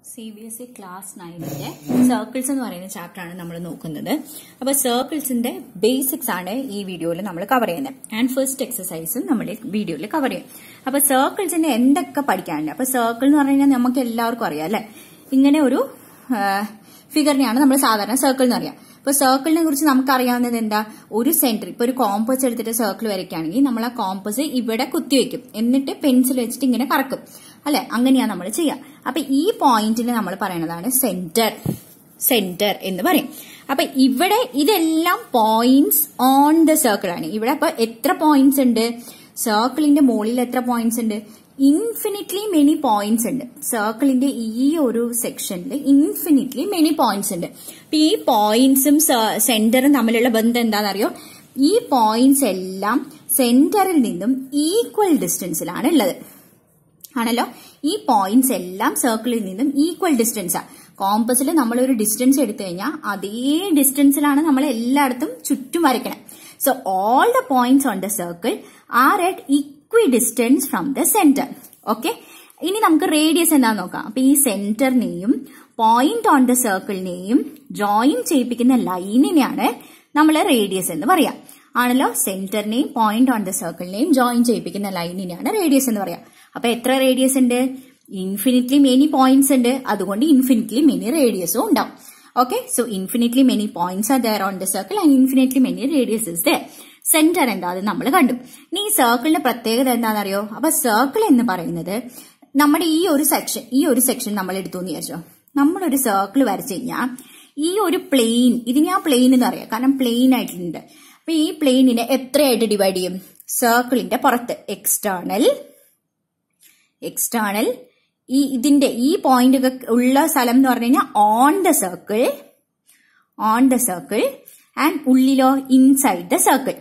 C B S E class നയനിലെ circles എന്ന് പറയുന്ന ചാപ്റ്റർ ആണ് നമ്മൾ നോക്കുന്നത് അപ്പൊ സർക്കിൾസിന്റെ ബേസിക്സ് ആണ് ഈ വീഡിയോയിൽ നമ്മൾ കവർ ചെയ്യുന്നത് ആൻഡ് ഫസ്റ്റ് എക്സസൈസും നമ്മൾ വീഡിയോയിൽ കവർ ചെയ്യും അപ്പൊ സർക്കിൾസിന്റെ എന്തൊക്കെ പഠിക്കാനുണ്ട് അപ്പൊ സർക്കിൾ എന്ന് പറഞ്ഞു കഴിഞ്ഞാൽ നമുക്ക് എല്ലാവർക്കും അറിയാം അല്ലെ ഇങ്ങനെ ഒരു ഫിഗറിനെയാണ് നമ്മൾ സാധാരണ സർക്കിൾ എന്ന് അറിയാം ഇപ്പൊ സർക്കിളിനെ കുറിച്ച് നമുക്ക് അറിയാവുന്നത് എന്താ ഒരു സെന്റർ ഇപ്പൊ ഒരു കോമ്പസ് എടുത്തിട്ട് സർക്കിൾ വരയ്ക്കുകയാണെങ്കിൽ നമ്മൾ ആ കോമ്പസ് ഇവിടെ കുത്തിവെക്കും എന്നിട്ട് പെൻസിൽ വെച്ചിട്ട് ഇങ്ങനെ കറക്കും അല്ലെ അങ്ങനെയാണ് നമ്മൾ ചെയ്യുക അപ്പൊ ഈ പോയിന്റിന് നമ്മൾ പറയുന്നതാണ് സെന്റർ സെന്റർ എന്ന് പറയും അപ്പൊ ഇവിടെ ഇതെല്ലാം പോയിന്റ്സ് ഓൺ ദ സർക്കിൾ ആണ് ഇവിടെ അപ്പൊ എത്ര പോയിന്റ്സ് ഉണ്ട് സർക്കിളിന്റെ മുകളിൽ എത്ര പോയിന്റ്സ് ഉണ്ട് ഇൻഫിനിറ്റ്ലി മെനി പോയിന്റ്സ് ഉണ്ട് സർക്കിളിന്റെ ഈ ഒരു സെക്ഷനിൽ ഇൻഫിനിറ്റ്ലി മെനി പോയിന്റ്സ് ഉണ്ട് അപ്പൊ ഈ പോയിന്റ്സും സെന്ററും തമ്മിലുള്ള ബന്ധം എന്താണെന്നറിയോ ഈ പോയിന്റ്സ് എല്ലാം സെന്ററിൽ നിന്നും ഈക്വൽ ഡിസ്റ്റൻസിലാണ് ഉള്ളത് ആണല്ലോ ഈ പോയിന്റ്സ് എല്ലാം സർക്കിളിൽ നിന്നും ഈക്വൽ ഡിസ്റ്റൻസാണ് കോമ്പസിൽ നമ്മൾ ഒരു ഡിസ്റ്റൻസ് എടുത്തു കഴിഞ്ഞാൽ അതേ ഡിസ്റ്റൻസിലാണ് നമ്മൾ എല്ലായിടത്തും ചുറ്റും വരയ്ക്കണം so all the points on the circle are at equidistance from the centre okay ഇനി നമുക്ക് റേഡിയസ് എന്താന്ന് നോക്കാം അപ്പൊ ഈ സെന്ററിനെയും പോയിന്റ് ഓൺ ദ സർക്കിളിനെയും ജോയിൻ ചെയ്യിപ്പിക്കുന്ന ലൈനിനെയാണ് നമ്മൾ റേഡിയസ് എന്ന് പറയാം ആണല്ലോ സെന്ററിനെയും പോയിന്റ് ഓൺ ദ സർക്കിളിനെയും ജോയിൻ ചെയ്യിപ്പിക്കുന്ന ലൈനിനെയാണ് റേഡിയസ് എന്ന് പറയാം അപ്പൊ എത്ര റേഡിയസ് ഉണ്ട് ഇൻഫിനിറ്റ്ലി മെനി പോയിന്റ്സ് ഉണ്ട് അതുകൊണ്ട് ഇൻഫിനിറ്റ്ലി മെനി റേഡിയസും ഉണ്ടാവും okay so infinitely many points are there on the circle and infinitely many radius is there centre എന്താ അത് നമ്മൾ കണ്ടു ഇനി ഈ സർക്കിളിന്റെ പ്രത്യേകത എന്താണെന്നറിയോ അപ്പൊ സർക്കിൾ എന്ന് പറയുന്നത് നമ്മുടെ ഈ ഒരു സെക്ഷൻ ഈ ഒരു സെക്ഷൻ നമ്മൾ എടുത്തു എന്ന് വിചാരിച്ചോ നമ്മളൊരു സർക്കിൾ വരച്ചു കഴിഞ്ഞാൽ ഈ ഒരു പ്ലെയിൻ ഇതിനെ ആ പ്ലെയിൻ എന്ന് പറയാം കാരണം പ്ലെയിൻ ആയിട്ടുണ്ട് അപ്പൊ ഈ പ്ലെയിനിനെ എത്രയായിട്ട് ഡിവൈഡ് ചെയ്യും സർക്കിളിന്റെ പുറത്ത് എക്സ്റ്റേണൽ എക്സ്റ്റേണൽ ഈ ഇതിന്റെ ഈ പോയിന്റ് ഒക്കെ ഉള്ള സ്ഥലം എന്ന് പറഞ്ഞു കഴിഞ്ഞാൽ on the circle on the circle and ഉള്ളിലോ ഇൻസൈഡ് ദ സർക്കിൾ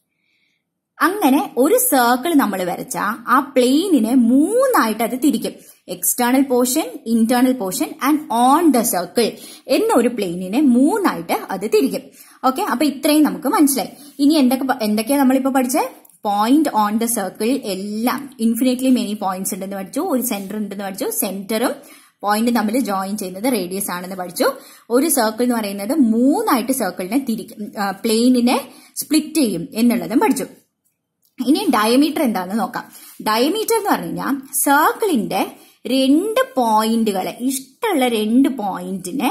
അങ്ങനെ ഒരു സർക്കിൾ നമ്മൾ വരച്ച ആ പ്ലെയിനിനെ മൂന്നായിട്ട് അത് തിരിക്കും external portion internal portion and on the circle എന്നൊരു പ്ലെയിനിനെ മൂന്നായിട്ട് അത് തിരിക്കും ഓക്കെ അപ്പൊ ഇത്രയും നമുക്ക് മനസ്സിലായി ഇനി എന്തൊക്കെ എന്തൊക്കെയാ നമ്മളിപ്പോ പഠിച്ചത് പോയിന്റ് ഓൺ ദ സർക്കിൾ എല്ലാം ഇൻഫിനിറ്റ്ലി മെനി പോയിന്റ്സ് ഉണ്ടെന്ന് പഠിച്ചു ഒരു സെന്റർ ഉണ്ടെന്ന് പഠിച്ചു സെന്ററും പോയിന്റ് തമ്മിൽ ജോയിൻ ചെയ്യുന്നത് റേഡിയസ് ആണെന്ന് പഠിച്ചു ഒരു സർക്കിൾ എന്ന് പറയുന്നത് മൂന്നായിട്ട് സർക്കിളിനെ തിരിക്കും പ്ലെയിനിനെ സ്പ്ലിറ്റ് ചെയ്യും എന്നുള്ളതും പഠിച്ചു ഇനി ഡയമീറ്റർ എന്താന്ന് നോക്കാം ഡയമീറ്റർ എന്ന് പറഞ്ഞു കഴിഞ്ഞാൽ സർക്കിളിന്റെ രണ്ട് പോയിന്റുകളെ ഇഷ്ടമുള്ള രണ്ട് പോയിന്റിനെ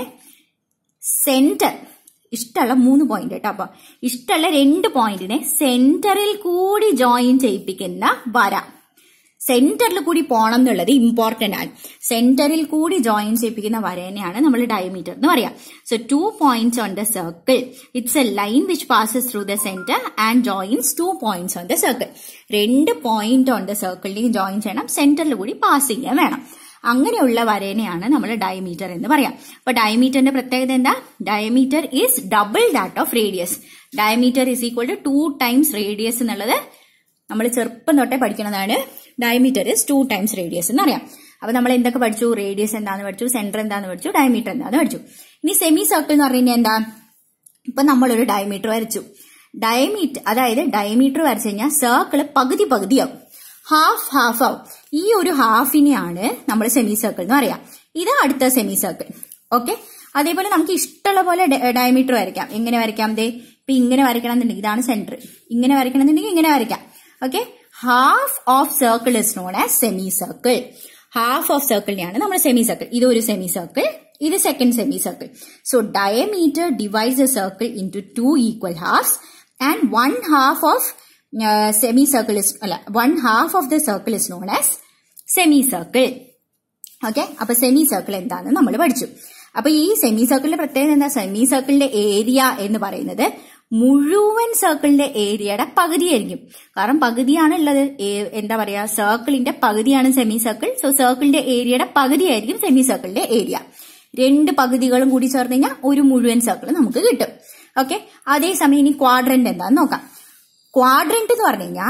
സെന്റർ ഇഷ്ടമുള്ള മൂന്ന് പോയിന്റ് കേട്ടോ അപ്പൊ ഇഷ്ടമുള്ള രണ്ട് പോയിന്റിനെ സെന്ററിൽ കൂടി ജോയിൻ ചെയ്യിപ്പിക്കുന്ന വര സെന്ററിൽ കൂടി പോണം എന്നുള്ളത് ഇമ്പോർട്ടന്റ് ആണ് സെന്ററിൽ കൂടി ജോയിൻ ചെയ്യിപ്പിക്കുന്ന വരേനെയാണ് നമ്മൾ ഡയമീറ്റർ എന്ന് പറയാം so two points on the circle it's a line which passes through the centre and joins two points on the circle രണ്ട് പോയിന്റ് ഓൺ ദ സർക്കിളിലേക്ക് ജോയിൻ ചെയ്യണം സെന്ററിൽ കൂടി പാസ് ചെയ്യാൻ വേണം അങ്ങനെയുള്ള വരേനെയാണ് നമ്മൾ ഡയമീറ്റർ എന്ന് പറയാം അപ്പൊ ഡയമീറ്ററിന്റെ പ്രത്യേകത എന്താ diameter is double that of radius diameter is equal to two times radius എന്നുള്ളത് നമ്മൾ ചെറുപ്പം തൊട്ടേ പഠിക്കുന്നതാണ് diameter is two times radius എന്ന് അറിയാം അപ്പൊ നമ്മൾ എന്തൊക്കെ പഠിച്ചു റേഡിയസ് എന്താന്ന് പഠിച്ചു സെന്റർ എന്താന്ന് പഠിച്ചു ഡയമീറ്റർ എന്താന്ന് പഠിച്ചു ഇനി സെമി സർക്കിൾ എന്ന് പറഞ്ഞു കഴിഞ്ഞാൽ എന്താ ഇപ്പൊ നമ്മളൊരു ഡയമീറ്റർ വരച്ചു ഡയമീറ്റർ അതായത് ഡയമീറ്റർ വരച്ചു കഴിഞ്ഞാൽ സർക്കിൾ പകുതി പകുതിയാവും ഹാഫ് ഹാഫ് ആവും ഈ ഒരു ഹാഫിനെയാണ് നമ്മൾ സെമി സർക്കിൾ എന്ന് പറയാം ഇത് അടുത്ത സെമി സർക്കിൾ ഓക്കെ അതേപോലെ നമുക്ക് ഇഷ്ടമുള്ള പോലെ ഡയമീറ്റർ വരയ്ക്കാം എങ്ങനെ വരയ്ക്കാം ദേ ഇപ്പൊ ഇങ്ങനെ വരയ്ക്കണം എന്നുണ്ടെങ്കിൽ ഇതാണ് സെന്റർ ഇങ്ങനെ വരയ്ക്കണം എന്നുണ്ടെങ്കിൽ ഇങ്ങനെ വരയ്ക്കാം okay half of circle is known as semi circle half of സർക്കിളിനെയാണ് നമ്മൾ സെമി സർക്കിൾ ഇത് ഒരു സെമി സർക്കിൾ ഇത് second semi circle so diameter divides a circle into two equal halves and one half of semi circle is അല്ല one half of the circle is known as semi circle okay അപ്പൊ semi circle എന്താണെന്ന് നമ്മൾ പഠിച്ചു അപ്പൊ ഈ semi സർക്കിളിന്റെ പ്രത്യേകത എന്താ സെമി സർക്കിളിന്റെ ഏരിയ എന്ന് പറയുന്നത് മുഴുവൻ സർക്കിളിന്റെ ഏരിയയുടെ പകുതിയായിരിക്കും കാരണം പകുതിയാണ് ഉള്ളത് എന്താ പറയാ സർക്കിളിന്റെ പകുതിയാണ് സെമി സർക്കിൾ സോ സർക്കിളിന്റെ ഏരിയയുടെ പകുതിയായിരിക്കും സെമി സർക്കിളിന്റെ ഏരിയ രണ്ട് പകുതികളും കൂടി ചേർന്ന് കഴിഞ്ഞാൽ ഒരു മുഴുവൻ സർക്കിൾ നമുക്ക് കിട്ടും ഓക്കെ അതേസമയം ഇനി ക്വാഡ്രന്റ് എന്താന്ന് നോക്കാം ക്വാഡ്രന്റ് എന്ന് പറഞ്ഞു കഴിഞ്ഞാൽ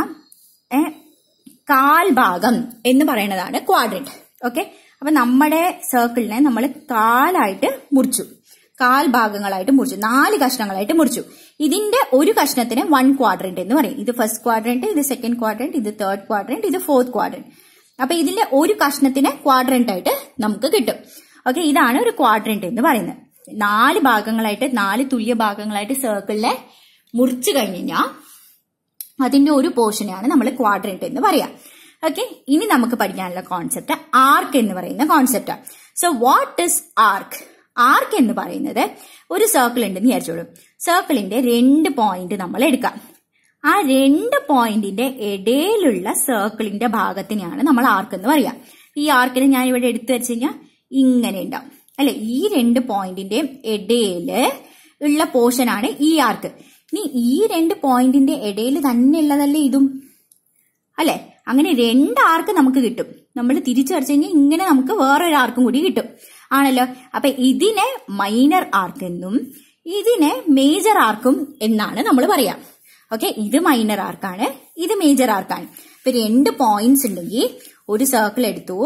കാൽഭാഗം എന്ന് പറയുന്നതാണ് ക്വാഡ്രന്റ് ഓക്കെ അപ്പൊ നമ്മുടെ സർക്കിളിനെ നമ്മൾ കാലായിട്ട് മുറിച്ചു കാൽ ഭാഗങ്ങളായിട്ട് മുറിച്ചു നാല് കഷ്ണങ്ങളായിട്ട് മുറിച്ചു ഇതിന്റെ ഒരു കഷ്ണത്തിന് വൺ ക്വാഡ്രന്റ് എന്ന് പറയും ഇത് ഫസ്റ്റ് ക്വാഡ്രന്റ് ഇത് സെക്കൻഡ് ക്വാഡ്രന്റ് ഇത് തേർഡ് ക്വാഡ്രന്റ് ഇത് ഫോർത്ത് ക്വാഡ്രന്റ് അപ്പൊ ഇതിന്റെ ഒരു കഷ്ണത്തിന് ക്വാഡ്രന്റ് ആയിട്ട് നമുക്ക് കിട്ടും ഓക്കെ ഇതാണ് ഒരു ക്വാഡ്രന്റ് എന്ന് പറയുന്നത് നാല് ഭാഗങ്ങളായിട്ട് നാല് തുല്യ ഭാഗങ്ങളായിട്ട് സർക്കിളിനെ മുറിച്ചു കഴിഞ്ഞ് കഴിഞ്ഞാൽ അതിന്റെ ഒരു പോർഷനെയാണ് നമ്മൾ ക്വാഡ്രന്റ് എന്ന് പറയാം ഓക്കെ ഇനി നമുക്ക് പഠിക്കാനുള്ള കോൺസെപ്റ്റ് ആർക്ക് എന്ന് പറയുന്ന കോൺസെപ്റ്റാണ് so what is arc arc എന്ന് പറയുന്നത് ഒരു സർക്കിൾ ഉണ്ടെന്ന് വിചാരിച്ചോളൂ സർക്കിളിന്റെ രണ്ട് പോയിന്റ് നമ്മൾ എടുക്കാം ആ രണ്ട് പോയിന്റിന്റെ ഇടയിലുള്ള സർക്കിളിന്റെ ഭാഗത്തിനെയാണ് നമ്മൾ ആർക്ക് എന്ന് പറയാം ഈ ആർക്കിനെ ഞാൻ ഇവിടെ എടുത്തു വെച്ച് കഴിഞ്ഞാൽ ഇങ്ങനെ ഉണ്ടാവും അല്ലെ ഈ രണ്ട് പോയിന്റിന്റെ ഇടയില് ഉള്ള പോർഷൻ ആണ് ഈ ആർക്ക് ഇനി ഈ രണ്ട് പോയിന്റിന്റെ ഇടയിൽ തന്നെ ഉള്ളതല്ലേ ഇതും അല്ലെ അങ്ങനെ രണ്ട് ആർക്ക് നമുക്ക് കിട്ടും നമ്മൾ തിരിച്ചു വരച്ചു കഴിഞ്ഞാൽ ഇങ്ങനെ നമുക്ക് വേറൊരു ആർക്കും കൂടി കിട്ടും ആണല്ലോ അപ്പൊ ഇതിനെ മൈനർ ആർക്ക് എന്നും ഇതിനെ മേജർ ആർക്കും എന്നാണ് നമ്മൾ പറയാം ഓക്കെ ഇത് മൈനർ ആർക്കാണ് ഇത് മേജർ ആർക്കാണ് ഇപ്പൊ രണ്ട് പോയിന്റ്സ് ഉണ്ടെങ്കിൽ ഒരു സർക്കിൾ എടുത്തു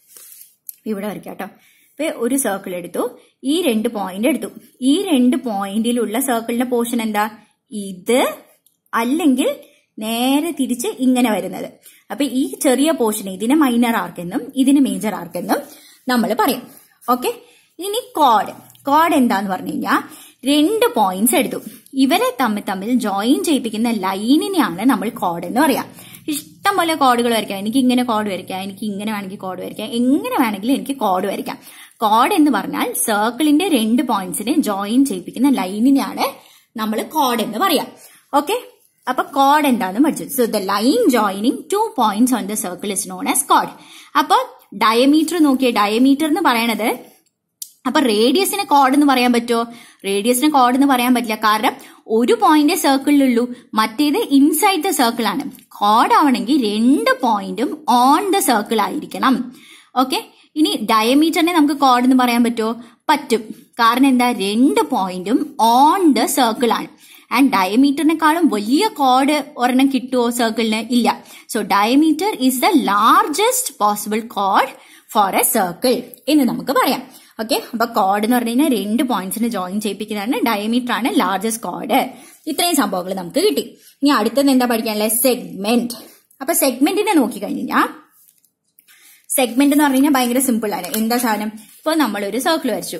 ഇവിടെ വരയ്ക്കാം കേട്ടോ ഇപ്പൊ ഒരു സർക്കിൾ എടുത്തു ഈ രണ്ട് പോയിന്റ് എടുത്തു ഈ രണ്ട് പോയിന്റിലുള്ള സർക്കിളിന്റെ പോർഷൻ എന്താ ഇത് അല്ലെങ്കിൽ നേരെ തിരിച്ച് ഇങ്ങനെ വരുന്നത് അപ്പൊ ഈ ചെറിയ പോർഷൻ ഇതിനെ മൈനർ ആർക്കെന്നും ഇതിന് മേജർ ആർക്കെന്നും നമ്മൾ പറയും ഓക്കെ ഇനി കോഡ് കോഡ് എന്താന്ന് പറഞ്ഞു കഴിഞ്ഞാൽ രണ്ട് പോയിന്റ്സ് എടുത്തു ഇവരെ തമ്മിൽ തമ്മിൽ ജോയിൻ ചെയ്യിപ്പിക്കുന്ന ലൈനിനെയാണ് നമ്മൾ കോഡ് എന്ന് പറയാം ഇഷ്ടം പോലെ കോഡുകൾ വരയ്ക്കാം എനിക്ക് ഇങ്ങനെ കോഡ് വരയ്ക്കാം എനിക്ക് ഇങ്ങനെ വേണമെങ്കിൽ കോഡ് വരയ്ക്കാം എങ്ങനെ വേണമെങ്കിലും എനിക്ക് കോഡ് വരയ്ക്കാം കോഡ് എന്ന് പറഞ്ഞാൽ സർക്കിളിന്റെ രണ്ട് പോയിന്റ്സിനെ ജോയിൻ ചെയ്യിപ്പിക്കുന്ന ലൈനിനെയാണ് നമ്മൾ കോഡ് എന്ന് പറയാം ഓക്കെ അപ്പൊ കോഡ് എന്താന്ന് പഠിച്ചു so the line joining two points on the circle is known as കോഡ് അപ്പൊ ഡയമീറ്റർ നോക്കിയ ഡയമീറ്റർ എന്ന് പറയണത് അപ്പൊ റേഡിയസിന് കോഡ് എന്ന് പറയാൻ പറ്റുമോ റേഡിയസിന് കോഡ് എന്ന് പറയാൻ പറ്റില്ല കാരണം ഒരു പോയിന്റ് സർക്കിളിലുള്ളൂ മറ്റേത് ഇൻസൈഡ് ദ സർക്കിൾ ആണ് കോഡ് ആവണമെങ്കിൽ രണ്ട് പോയിന്റും ഓൺ ദ സർക്കിൾ ആയിരിക്കണം ഓക്കെ ഇനി ഡയമീറ്ററിനെ നമുക്ക് കോഡ് എന്ന് പറയാൻ പറ്റുമോ പറ്റും കാരണം എന്താ രണ്ട് പോയിന്റും ഓൺ ദ സർക്കിൾ ആണ് ആൻഡ് ഡയമീറ്ററിനെക്കാളും വലിയ കോഡ് ഒരെണ്ണം കിട്ടുമോ സർക്കിളിന് ഇല്ല so diameter is the largest possible കോഡ് ഫോർ എ സർക്കിൾ എന്ന് നമുക്ക് പറയാം ഓക്കെ അപ്പൊ കോഡ് എന്ന് പറഞ്ഞു കഴിഞ്ഞാൽ രണ്ട് പോയിന്റ്സിന് ജോയിൻ ചെയ്യിപ്പിക്കുന്നതാണ് ഡയമീറ്റർ ആണ് ലാർജസ്റ്റ് കോഡ് ഇത്രയും സംഭവങ്ങൾ നമുക്ക് കിട്ടി ഇനി അടുത്തത് എന്താ പഠിക്കാനുള്ളത് സെഗ്മെന്റ് അപ്പൊ സെഗ്മെന്റിനെ നോക്കി കഴിഞ്ഞാൽ സെഗ്മെന്റ് എന്ന് പറഞ്ഞു കഴിഞ്ഞാൽ ഭയങ്കര സിമ്പിൾ ആണ് എന്താ സാധനം ഇപ്പൊ നമ്മളൊരു സർക്കിൾ വരച്ചു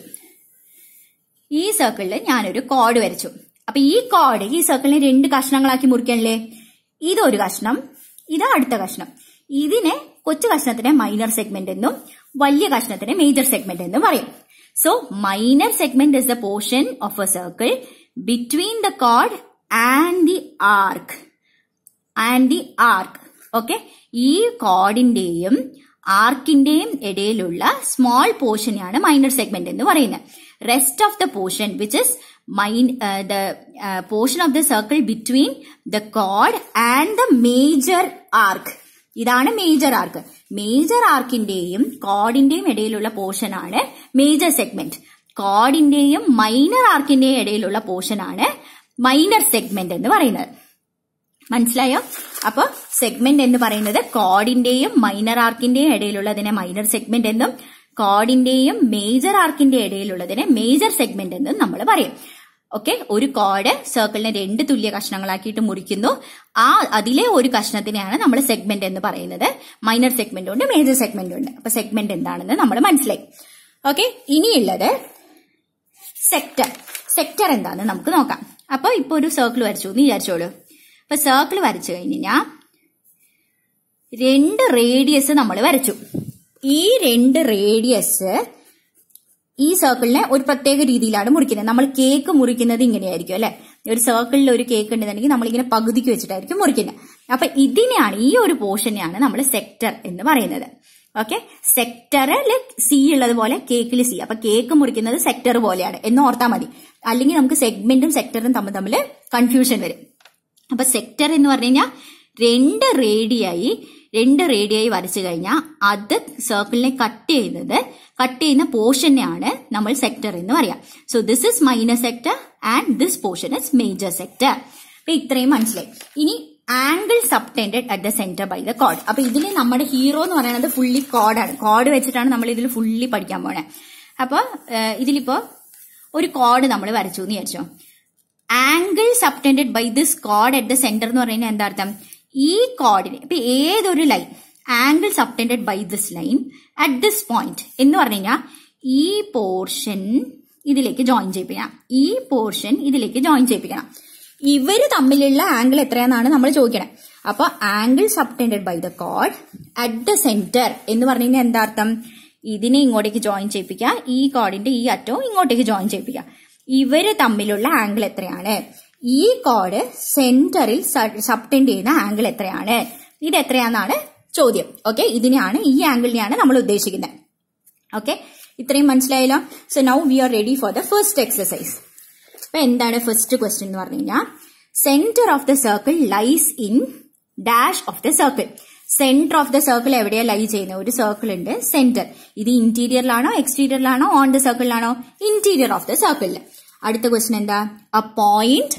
ഈ സർക്കിളിൽ ഞാനൊരു കോഡ് വരച്ചു അപ്പൊ ഈ കോഡ് ഈ സർക്കിളിനെ രണ്ട് കഷ്ണങ്ങളാക്കി മുറിക്കണല്ലേ ഇതൊരു കഷ്ണം ഇത് അടുത്ത കഷ്ണം ഇതിനെ കൊച്ചു കഷ്ണത്തിനെ മൈനർ സെഗ്മെന്റ് എന്നും വലിയ കഷ്ണത്തിനെ മേജർ സെഗ്മെന്റ് എന്നും പറയും so minor segment is the portion of a circle between the കോഡ് and the arc and the arc okay ഈ കോഡിന്റെയും ആർക്കിന്റെയും ഇടയിലുള്ള സ്മോൾ പോർഷനെയാണ് മൈനർ സെഗ്മെന്റ് എന്ന് പറയുന്നത് rest of the portion which is main the portion of the circle between the കോഡ് and the major arc ഇതാണ് major arc major ആർക്കിന്റെയും കോഡിന്റെയും ഇടയിലുള്ള പോർഷൻ ആണ് മേജർ സെഗ്മെന്റ് കോഡിന്റെയും മൈനർ ആർക്കിന്റെയും ഇടയിലുള്ള പോർഷൻ ആണ് മൈനർ സെഗ്മെന്റ് എന്ന് പറയുന്നത് മനസ്സിലായോ അപ്പൊ സെഗ്മെന്റ് എന്ന് പറയുന്നത് കോഡിന്റെയും മൈനർ ആർക്കിന്റെയും ഇടയിലുള്ളതിനെ മൈനർ സെഗ്മെന്റ് എന്നും കോഡിന്റെയും മേജർ ആർക്കിന്റെ ഇടയിലുള്ളതിനെ മേജർ സെഗ്മെന്റ് എന്നും നമ്മൾ പറയും ഓക്കെ ഒരു കോഡ് സർക്കിളിനെ രണ്ട് തുല്യ കഷ്ണങ്ങളാക്കിയിട്ട് മുറിക്കുന്നു ആ അതിലെ ഒരു കഷ്ണത്തിനെയാണ് നമ്മൾ സെഗ്മെന്റ് എന്ന് പറയുന്നത് മൈനർ സെഗ്മെന്റ് ഉണ്ട് മേജർ സെഗ്മെന്റ് ഉണ്ട് അപ്പൊ സെഗ്മെന്റ് എന്താണെന്ന് നമ്മൾ മനസ്സിലായി ഓക്കെ ഇനിയുള്ളത് സെക്ടർ സെക്ടർ എന്താണെന്ന് നമുക്ക് നോക്കാം അപ്പൊ ഇപ്പൊ ഒരു സർക്കിൾ വരച്ചു എന്ന് വിചാരിച്ചോളൂ അപ്പൊ സർക്കിൾ വരച്ചു കഴിഞ്ഞാൽ രണ്ട് റേഡിയസ് നമ്മൾ വരച്ചു ഈ രണ്ട് റേഡിയസ് ഈ സർക്കിളിനെ ഒരു പ്രത്യേക രീതിയിലാണ് മുറിക്കുന്നത് നമ്മൾ കേക്ക് മുറിക്കുന്നത് ഇങ്ങനെയായിരിക്കും അല്ലെ ഒരു സർക്കിളിൽ ഒരു കേക്ക് ഉണ്ടെന്നുണ്ടെങ്കിൽ നമ്മളിങ്ങനെ പകുതിക്ക് വെച്ചിട്ടായിരിക്കും മുറിക്കുന്നത് അപ്പൊ ഇതിനെയാണ് ഈ ഒരു പോർഷനെയാണ് നമ്മൾ സെക്ടർ എന്ന് പറയുന്നത് ഓക്കെ സെക്ടറിൽ സി ഉള്ളത് പോലെ കേക്കിൽ സി അപ്പൊ കേക്ക് മുറിക്കുന്നത് സെക്ടർ പോലെയാണ് എന്ന് ഓർത്താൽ മതി അല്ലെങ്കിൽ നമുക്ക് സെഗ്മെന്റും സെക്ടറും തമ്മിൽ തമ്മിൽ കൺഫ്യൂഷൻ വരും അപ്പൊ സെക്ടർ എന്ന് പറഞ്ഞു കഴിഞ്ഞാൽ രണ്ട് റേഡിയായി രണ്ട് റേഡിയായി വരച്ചു കഴിഞ്ഞാൽ അത് സർക്കിളിനെ കട്ട് ചെയ്യുന്നത് കട്ട് ചെയ്യുന്ന പോർഷനെയാണ് നമ്മൾ സെക്ടർ എന്ന് പറയാം so this is minor sector and this portion is major sector അപ്പൊ ഇത്രയും മനസ്സിലായി ഇനി angle subtended at the centre by the കോഡ് അപ്പൊ ഇതിൽ നമ്മുടെ ഹീറോ എന്ന് പറയുന്നത് ഫുള്ളി കോഡാണ് കോഡ് വെച്ചിട്ടാണ് നമ്മൾ ഇതിൽ ഫുള്ളി പഠിക്കാൻ പോണേ അപ്പൊ ഇതിലിപ്പോ ഒരു കോഡ് നമ്മൾ വരച്ചു എന്ന് വിചാരിച്ചോ ആംഗിൾ സബ്ടെൻഡഡ് ബൈ ദിസ് കോഡ് അറ്റ് ദ സെന്റർ എന്ന് പറയുന്നത് എന്താ അർത്ഥം ഈ കോഡിന് ഇപ്പൊ ഏതൊരു line angle subtended by this line at this point എന്ന് പറഞ്ഞു കഴിഞ്ഞാൽ ഈ പോർഷൻ ഇതിലേക്ക് ജോയിൻ ചെയ്യിപ്പിക്കണം ഈ പോർഷൻ ഇതിലേക്ക് ജോയിൻ ചെയ്യിപ്പിക്കണം ഇവര് തമ്മിലുള്ള ആംഗിൾ എത്രയാണെന്നാണ് നമ്മൾ ചോദിക്കണം അപ്പൊ ആംഗിൾ സബ്റ്റൻഡഡ് ബൈ ദ കോഡ് അറ്റ് ദ സെന്റർ എന്ന് പറഞ്ഞു കഴിഞ്ഞാൽ എന്താ അർത്ഥം ഇതിനെ ഇങ്ങോട്ടേക്ക് ജോയിൻ ചെയ്യിപ്പിക്കുക ഈ കോഡിന്റെ ഈ അറ്റവും ഇങ്ങോട്ടേക്ക് ജോയിൻ ചെയ്യിപ്പിക്കുക ഇവര് തമ്മിലുള്ള ആംഗിൾ എത്രയാണ് ഈ കോഡ് സെന്ററിൽ സബ്റ്റൻഡ് ചെയ്യുന്ന ആംഗിൾ എത്രയാണ് ഇത് എത്രയാണെന്നാണ് ചോദ്യം ഓക്കെ ഇതിനെയാണ് ഈ ആംഗിളിനെയാണ് നമ്മൾ ഉദ്ദേശിക്കുന്നത് ഓക്കെ ഇത്രയും മനസ്സിലായല്ലോ so now we are ready for the first exercise അപ്പൊ എന്താണ് ഫസ്റ്റ് ക്വസ്റ്റ്യൻ എന്ന് പറഞ്ഞു കഴിഞ്ഞാൽ centre of the circle lies in dash of the circle centre of the circle എവിടെയാ ലൈ ചെയ്യുന്നത് ഒരു സർക്കിൾ ഉണ്ട് സെന്റർ ഇത് ഇന്റീരിയറിലാണോ എക്സ്റ്റീരിയറിലാണോ ഓൺ ദ സർക്കിളിലാണോ ഇന്റീരിയർ ഓഫ് ദ സർക്കിളിൽ അടുത്ത ക്വസ്റ്റ്യൻ എന്താ അ point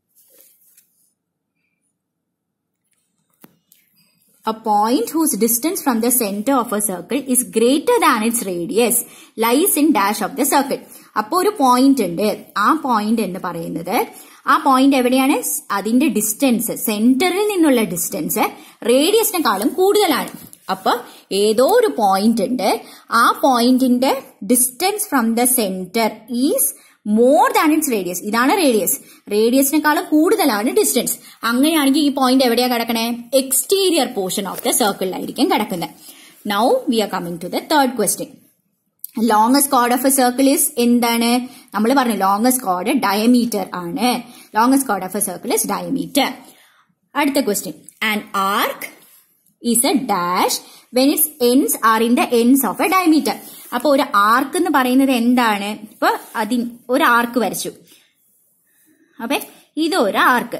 A point whose distance from the center of a circle is greater than its radius lies in dash of the circle. അപ്പോൾ ഒരു പോയിന്റ് ഉണ്ട് ആ പോയിന്റ് എന്ന് പറയുന്നത് ആ പോയിന്റ് എവിടെയാണ് അതിന്റെ ഡിസ്റ്റൻസ് സെന്ററിൽ നിന്നുള്ള ഡിസ്റ്റൻസ് റേഡിയസിനെക്കാളും കൂടുതലാണ് അപ്പൊ ഏതോ ഒരു പോയിന്റ് ഉണ്ട് ആ പോയിന്റിന്റെ distance from the centre is more than its radius ഇതാണ് റേഡിയസ് റേഡിയസിനെക്കാളും കൂടുതലാണ് ഡിസ്റ്റൻസ് അങ്ങനെയാണെങ്കിൽ ഈ പോയിന്റ് എവിടെയാ കിടക്കണേ എക്സ്റ്റീരിയർ പോർഷൻ ഓഫ് ദ സർക്കിളിലായിരിക്കും കിടക്കുന്നത് now we are coming to the third question longest കോഡ് ഓഫ് എ സർക്കിൾ ഇസ് എന്താണ് നമ്മൾ പറഞ്ഞു ലോങ്ങസ്റ്റ് കോഡ് ഡയമീറ്റർ ആണ് ലോങ്ങസ്റ്റ് കോഡ് of a circle is diameter അടുത്ത question and arc is a dash when its ends are in the എൻസ് of a diameter അപ്പൊ ഒരു ആർക്ക് എന്ന് പറയുന്നത് എന്താണ് ഇപ്പൊ അതി ഒരു ആർക്ക് വരച്ചു അപ്പൊ ഇതൊരു ആർക്ക്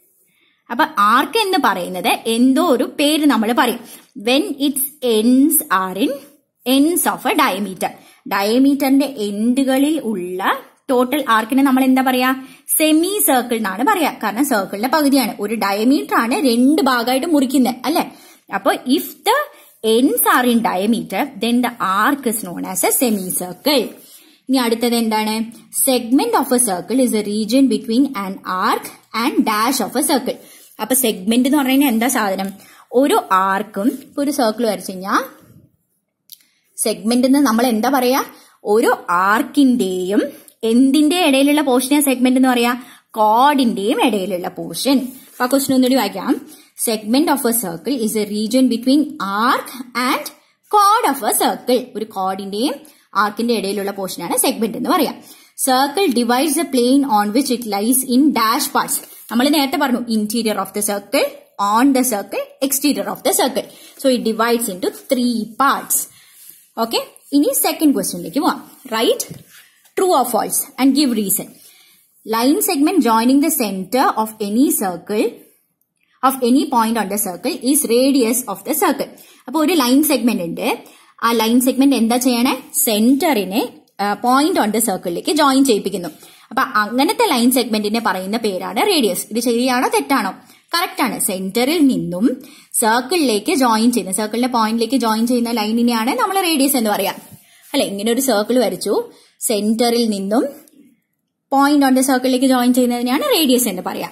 അപ്പൊ ആർക്ക് എന്ന് പറയുന്നത് എന്തോ ഒരു പേര് നമ്മൾ പറയും when its ends are in ends of a diameter ഡയമീറ്ററിന്റെ എൻഡുകളിൽ ഉള്ള ടോട്ടൽ ആർക്കിനെ നമ്മൾ എന്താ പറയാ സെമി സർക്കിൾ എന്നാണ് പറയാ കാരണം സർക്കിളിന്റെ പകുതിയാണ് ഒരു ഡയമീറ്റർ ആണ് രണ്ട് ഭാഗമായിട്ട് മുറിക്കുന്നത് അല്ലെ അപ്പൊ if the ends are in diameter then the arc is known as a semi circle ഇനി അടുത്തത് എന്താണ് segment of a circle is a region between an arc and dash of a circle അപ്പൊ സെഗ്മെന്റ് എന്ന് പറഞ്ഞു കഴിഞ്ഞാൽ എന്താ സാധനം ഒരു ആർക്കും ഇപ്പൊ ഒരു സർക്കിൾ വരച്ചു കഴിഞ്ഞാൽ സെഗ്മെന്റ് എന്ന് നമ്മൾ എന്താ പറയാ ഒരു ആർക്കിന്റെയും എന്തിന്റെ ഇടയിലുള്ള പോർഷനെ സെഗ്മെന്റ് എന്ന് പറയാ കോഡിന്റെയും ഇടയിലുള്ള പോർഷൻ അപ്പൊ ക്വസ്റ്റൻ ഒന്നുകൂടി വായിക്കാം segment of a circle is a region between arc and കോഡ് ഓഫ് എ സർക്കിൾ ഒരു കോഡിന്റെയും ആർക്കിന്റെ ഇടയിലുള്ള പോർഷനാണ് സെഗ്മെന്റ് എന്ന് പറയാം circle divides a plane on which it lies in dash parts നമ്മൾ നേരത്തെ പറഞ്ഞു interior of the circle on the circle exterior of the circle so it divides into three parts okay ഇനി second ക്വസ്റ്റ്യനിലേക്ക് പോവാം right true or false and give reason line segment joining the centre of any circle of any point on the circle is radius of the circle അപ്പൊ ഒരു line segment ഉണ്ട് ആ line segment എന്താ ചെയ്യണേ സെന്ററിനെ point on the സർക്കിളിലേക്ക് join ചെയ്യിപ്പിക്കുന്നു അപ്പൊ അങ്ങനത്തെ ലൈൻ സെഗ്മെന്റിനെ പറയുന്ന പേരാണ് റേഡിയസ് ഇത് ശരിയാണോ തെറ്റാണോ കറക്റ്റ് ആണ് സെന്ററിൽ നിന്നും സർക്കിളിലേക്ക് ജോയിൻ ചെയ്യുന്ന സർക്കിളിന്റെ പോയിന്റിലേക്ക് ജോയിൻ ചെയ്യുന്ന ലൈനിനെയാണ് നമ്മൾ റേഡിയസ് എന്ന് പറയാം അല്ലെ ഇങ്ങനെ ഒരു സർക്കിൾ വരച്ചു സെന്ററിൽ നിന്നും പോയിന്റ് ഓൺ ദ സർക്കിളിലേക്ക് ജോയിൻ ചെയ്യുന്നതിനെയാണ് റേഡിയസ് എന്ന് പറയാം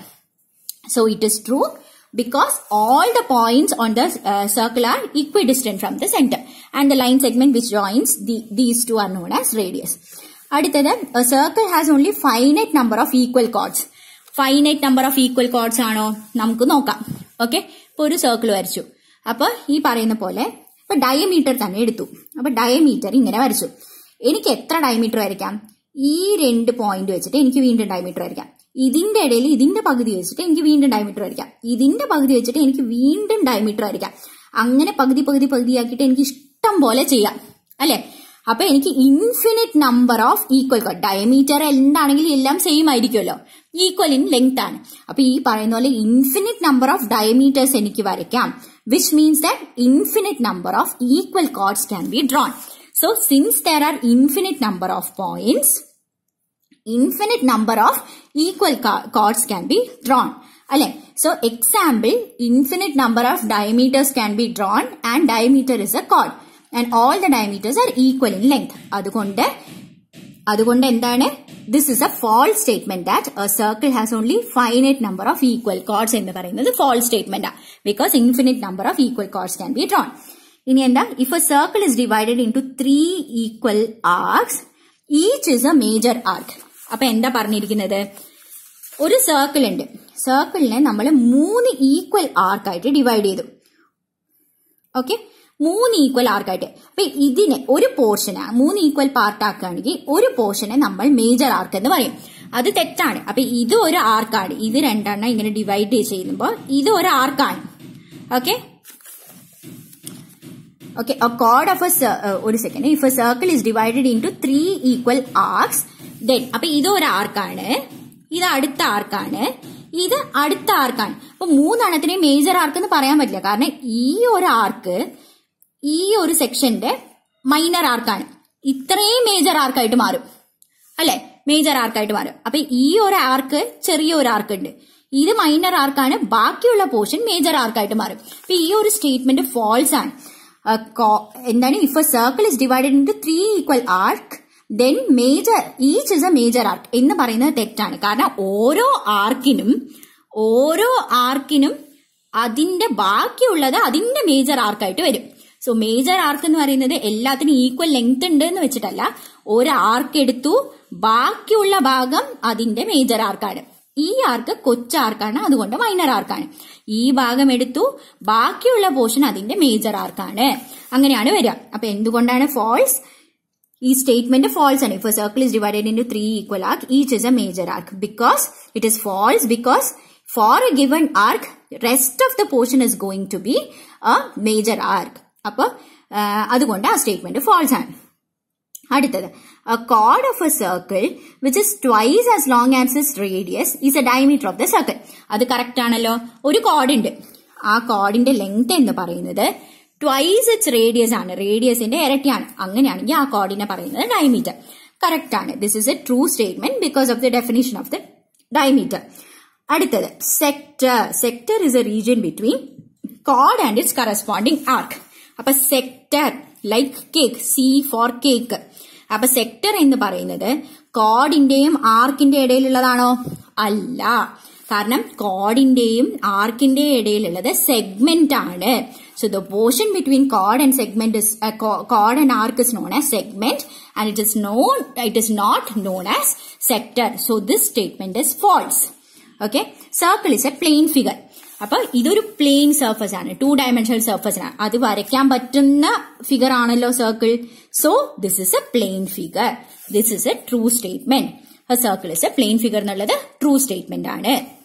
so it is true because all the points on the uh, circle are equidistant from the center and the line segment which joins the, these two are known as radius. അടുത്തത് a circle has only finite number of equal chords. Finite number of equal chords ആണോ നമുക്ക് നോക്കാം okay ഇപ്പൊ ഒരു circle വരച്ചു അപ്പൊ ഈ പറയുന്ന പോലെ ഇപ്പൊ ഡയമീറ്റർ തന്നെ എടുത്തു അപ്പൊ ഡയമീറ്റർ ഇങ്ങനെ വരച്ചു എനിക്ക് എത്ര ഡയമീറ്റർ വരയ്ക്കാം ഈ രണ്ട് പോയിന്റ് വെച്ചിട്ട് എനിക്ക് വീണ്ടും ഡയമീറ്റർ വരയ്ക്കാം ഇതിന്റെ ഇടയിൽ ഇതിന്റെ പകുതി വെച്ചിട്ട് എനിക്ക് വീണ്ടും ഡയമീറ്റർ വരയ്ക്കാം ഇതിന്റെ പകുതി വെച്ചിട്ട് എനിക്ക് വീണ്ടും ഡയമീറ്റർ വരയ്ക്കാം അങ്ങനെ പകുതി പകുതി പകുതിയാക്കിയിട്ട് എനിക്ക് ഇഷ്ടം പോലെ ചെയ്യാം അല്ലെ അപ്പൊ എനിക്ക് ഇൻഫിനിറ്റ് നമ്പർ ഓഫ് ഈക്വൽ കോഡ് ഡയമീറ്റർ എന്താണെങ്കിലും എല്ലാം സെയിം ആയിരിക്കുമല്ലോ ഈക്വൽ ഇൻ ലെങ്ത് ആണ് അപ്പൊ ഈ പറയുന്ന പോലെ ഇൻഫിനിറ്റ് നമ്പർ ഓഫ് ഡയമീറ്റേഴ്സ് എനിക്ക് വരയ്ക്കാം which means that infinite number of equal chords can be drawn so since there are infinite number of points infinite number of equal chords can be drawn. അല്ലെ so example infinite number of diameters can be drawn and diameter is a കോഡ് and all the diameters are equal in length അതുകൊണ്ട് അതുകൊണ്ട് എന്താണ് this is a false statement that a circle has only finite number of equal chords എന്ന് പറയുന്നത് false statement because infinite number of equal chords can be drawn ഇനി എന്താ if a circle is divided into three equal arcs each is a major arc അപ്പൊ എന്താ പറഞ്ഞിരിക്കുന്നത് ഒരു circle ഉണ്ട് സർക്കിളിനെ നമ്മൾ മൂന്ന് ഈക്വൽ ആർക്കായിട്ട് ഡിവൈഡ് ചെയ്തു ഓക്കെ മൂന്ന് ഈക്വൽ ആർക്കായിട്ട് അപ്പൊ ഇതിനെ ഒരു പോർഷന് മൂന്ന് ഈക്വൽ പാർട്ട് ആക്കുകയാണെങ്കിൽ ഒരു പോർഷനെ നമ്മൾ മേജർ ആർക്ക് എന്ന് പറയും അത് തെറ്റാണ് അപ്പൊ ഇത് ഒരു ആർക്കാണ് ഇത് രണ്ടെണ്ണം ഇങ്ങനെ ഡിവൈഡ് ചെയ്യുമ്പോൾ ഇത് ഒരു ആർക്കാണ് okay okay a chord of a cir- uh, ഒരു second if a circle is divided into three equal arcs then അപ്പൊ ഇത് ഒരു ആർക്കാണ് ഇത് അടുത്ത ആർക്കാണ് ഇത് അടുത്ത ആർക്കാണ് അപ്പൊ മൂന്നെണ്ണത്തിനെ മേജർ ആർക്ക് എന്ന് പറയാൻ പറ്റില്ല കാരണം ഈ ഒരു ആർക്ക് ഈ ഒരു സെക്ഷന്റെ മൈനർ ആർക്കാണ് ഇത്രയും മേജർ ആർക്കായിട്ട് മാറും അല്ലെ മേജർ ആർക്കായിട്ട് മാറും അപ്പൊ ഈ ഒരു ആർക്ക് ചെറിയ ഒരു ആർക്ക് ഉണ്ട് ഇത് മൈനർ ആർക്കാണ് ബാക്കിയുള്ള പോർഷൻ മേജർ ആർക്കായിട്ട് മാറും അപ്പൊ ഈ ഒരു സ്റ്റേറ്റ്മെന്റ് ഫോൾസ് ആണ് Uh, co- എന്താണ് if a circle is divided into three equal arc then major each is a major arc എന്ന് പറയുന്നത് തെറ്റാണ് കാരണം ഓരോ ആർക്കിനും ഓരോ ആർക്കിനും അതിന്റെ ബാക്കിയുള്ളത് അതിന്റെ മേജർ ആർക്കായിട്ട് വരും സോ മേജർ ആർക്ക് എന്ന് പറയുന്നത് എല്ലാത്തിനും ഈക്വൽ ലെങ്ത് ഉണ്ട് എന്ന് വെച്ചിട്ടല്ല ഒരു ആർക്ക് എടുത്തു ബാക്കിയുള്ള ഭാഗം അതിന്റെ മേജർ ആർക്കാണ് ഈ ആർക്ക് കൊച്ചാർക്കാണ് അതുകൊണ്ട് മൈനർ ആർക്കാണ് ഈ ഭാഗം എടുത്തു ബാക്കിയുള്ള പോർഷൻ അതിന്റെ മേജർ ആർക്കാണ് അങ്ങനെയാണ് വരിക അപ്പൊ എന്തുകൊണ്ടാണ് ഫോൾസ് ഈ സ്റ്റേറ്റ്മെന്റ് ഫോൾസ് ആണ് if a circle is divided in three equal arc each is a major arc because it is false because for a given arc rest of the portion is going to be a major arc അപ്പൊ അതുകൊണ്ട് ആ statement false ആണ് അടുത്തത് a chord of a circle which is twice as long as its radius is a diameter of the circle അത് correct ആണല്ലോ ഒരു code ഉണ്ട് ആ കോഡിന്റെ ലെങ്ത് എന്ന് പറയുന്നത് ട്വൈസ് ഇറ്റ്സ് റേഡിയസ് ആണ് റേഡിയസിന്റെ ഇരട്ടിയാണ് അങ്ങനെയാണെങ്കിൽ ആ കോഡിനെ പറയുന്നത് ഡയമീറ്റർ കറക്റ്റ് ആണ് this is a true statement because of the definition of the diameter അടുത്തത് sector sector is a region between code and it's corresponding ആർക്ക് അപ്പൊ sector like cake C four cake അപ്പൊ sector എന്ന് പറയുന്നത് കോഡിന്റെയും ആർക്കിന്റെ ഇടയിലുള്ളതാണോ അല്ല കാരണം കോഡിന്റെയും ആർക്കിന്റെയും ഇടയിലുള്ളത് segment ആണ് so the portion between code and segment is code and arc is known as segment and it is known it is not known as sector so this statement is false okay circle is a plane figure അപ്പൊ ഇതൊരു plane surface ആണ് two dimensional surface ആണ് അത് വരയ്ക്കാൻ പറ്റുന്ന figure ആണല്ലോ circle so this is a plane figure this is a true statement circle is a plane figure എന്നുള്ളത് true statement ആണ്